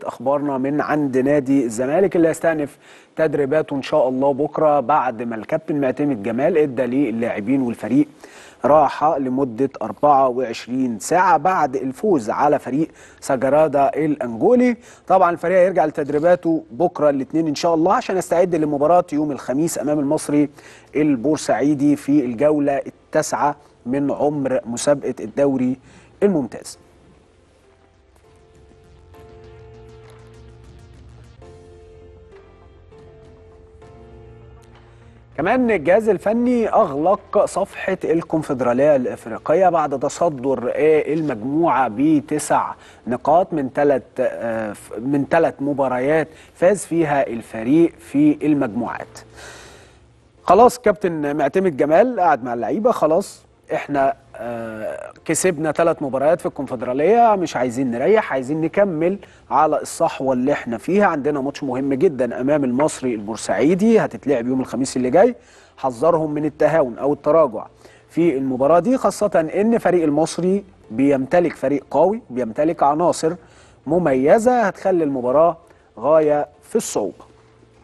اخبارنا من عند نادي الزمالك اللي هيستأنف تدريباته ان شاء الله بكره بعد ما الكابتن معتمد جمال ادى للاعبين والفريق راحه لمده 24 ساعه بعد الفوز على فريق سجرادا الانجولي طبعا الفريق هيرجع لتدريباته بكره الاثنين ان شاء الله عشان يستعد لمباراه يوم الخميس امام المصري البورسعيدي في الجوله التاسعه من عمر مسابقه الدوري الممتاز كمان الجهاز الفني اغلق صفحه الكونفدراليه الافريقيه بعد تصدر المجموعه بتسع نقاط من ثلاث من ثلاث مباريات فاز فيها الفريق في المجموعات. خلاص كابتن معتمد جمال قعد مع اللعيبه خلاص احنا كسبنا ثلاث مباريات في الكونفدراليه مش عايزين نريح عايزين نكمل على الصحوه اللي احنا فيها عندنا ماتش مهم جدا امام المصري البورسعيدي هتتلعب يوم الخميس اللي جاي حذرهم من التهاون او التراجع في المباراه دي خاصه ان فريق المصري بيمتلك فريق قوي بيمتلك عناصر مميزه هتخلي المباراه غايه في الصعوبه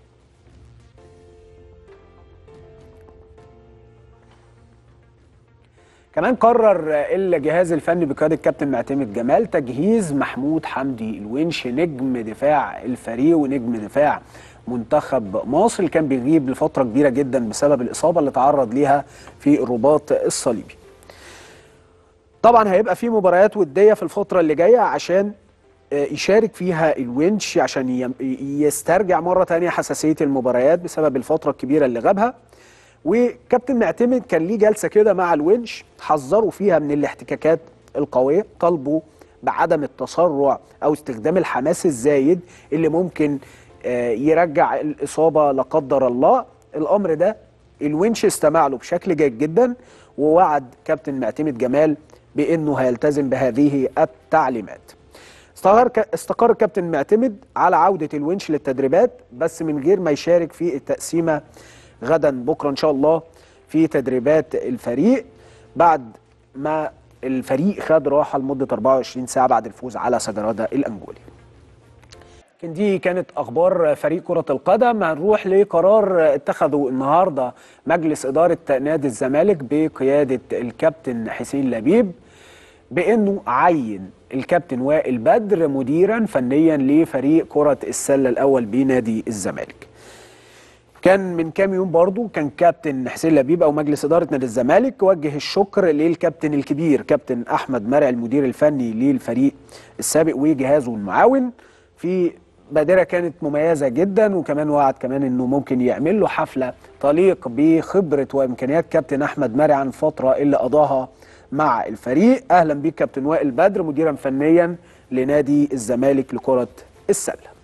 كمان قرر الجهاز الفني بقياده الكابتن معتمد جمال تجهيز محمود حمدي الونش نجم دفاع الفريق ونجم دفاع منتخب مصر اللي كان بيغيب لفتره كبيره جدا بسبب الاصابه اللي تعرض ليها في الرباط الصليبي. طبعا هيبقى في مباريات وديه في الفتره اللي جايه عشان يشارك فيها الونش عشان يسترجع مره ثانيه حساسيه المباريات بسبب الفتره الكبيره اللي غابها. وكابتن معتمد كان ليه جلسه كده مع الونش حذروا فيها من الاحتكاكات القويه طالبوا بعدم التسرع او استخدام الحماس الزايد اللي ممكن يرجع الاصابه لا قدر الله الامر ده الونش استمع له بشكل جيد جدا ووعد كابتن معتمد جمال بانه هيلتزم بهذه التعليمات استقر استقر كابتن معتمد على عوده الونش للتدريبات بس من غير ما يشارك في التقسيمه غدا بكره ان شاء الله في تدريبات الفريق بعد ما الفريق خد راحه لمده 24 ساعه بعد الفوز على سجرادا الانجولي. كان دي كانت اخبار فريق كره القدم هنروح لقرار اتخذه النهارده مجلس اداره نادي الزمالك بقياده الكابتن حسين لبيب بانه عين الكابتن وائل بدر مديرا فنيا لفريق كره السله الاول بنادي الزمالك. كان من كام يوم برضو كان كابتن حسين لبيب او مجلس اداره نادي الزمالك وجه الشكر للكابتن الكبير كابتن احمد مرعي المدير الفني للفريق السابق وجهازه المعاون في بادره كانت مميزه جدا وكمان وعد كمان انه ممكن يعمل له حفله تليق بخبره وامكانيات كابتن احمد مرعي عن الفتره اللي قضاها مع الفريق اهلا بيك كابتن وائل بدر مديرا فنيا لنادي الزمالك لكره السله